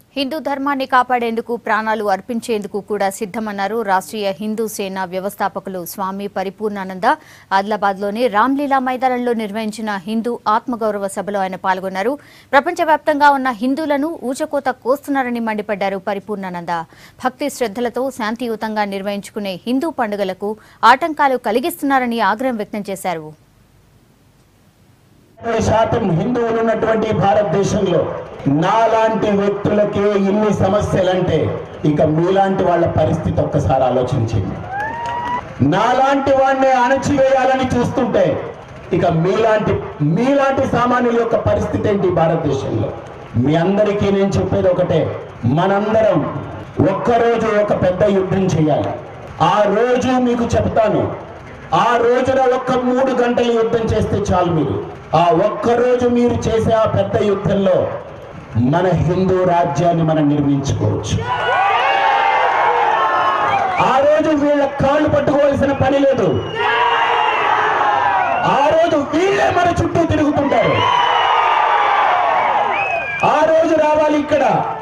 హిందూ ధర్మాన్ని కాపాడేందుకు ప్రాణాలు అర్పించేందుకు కూడా సిద్ధమన్నారు రాష్ట్రీయ హిందూ సేన వ్యవస్థాపకులు స్వామి పరిపూర్ణానంద ఆదిలాబాద్లోని రామ్లీలా మైదానంలో నిర్వహించిన హిందూ ఆత్మగౌరవ సభలో ఆయన పాల్గొన్నారు ప్రపంచవ్యాప్తంగా ఉన్న హిందువులను ఊచకోత కోస్తున్నారని మండిపడ్డారు పరిపూర్ణానంద భక్తి శ్రద్ధలతో శాంతియుతంగా నిర్వహించుకునే హిందూ పండుగలకు ఆటంకాలు కలిగిస్తున్నారని ఆగ్రహం వ్యక్తం చేశారు యాభై శాతం హిందువులు ఉన్నటువంటి భారతదేశంలో నాలాంటి వ్యక్తులకే ఇన్ని సమస్యలంటే ఇక మీలాంటి వాళ్ళ పరిస్థితి ఒక్కసారి ఆలోచించండి నాలాంటి వాడిని అణచివేయాలని చూస్తుంటే ఇక మీలాంటి మీలాంటి సామాన్యుల యొక్క పరిస్థితి ఏంటి భారతదేశంలో మీ అందరికీ నేను చెప్పేది ఒకటే మనందరం ఒక్కరోజు ఒక పెద్ద యుద్ధం చేయాలి ఆ రోజు మీకు చెప్తాను ఆ రోజున ఒక్క మూడు గంటలు యుద్ధం చేస్తే చాలు మీరు ఆ ఒక్క రోజు మీరు చేసే ఆ పెద్ద యుద్ధంలో మన హిందూ రాజ్యాన్ని మనం నిర్మించుకోవచ్చు ఆ రోజు వీళ్ళ కాళ్ళు పట్టుకోవాల్సిన పని లేదు ఆ రోజు వీళ్ళే మన చుట్టూ తిరుగుతుంటారు ఆ రోజు రావాలి ఇక్కడ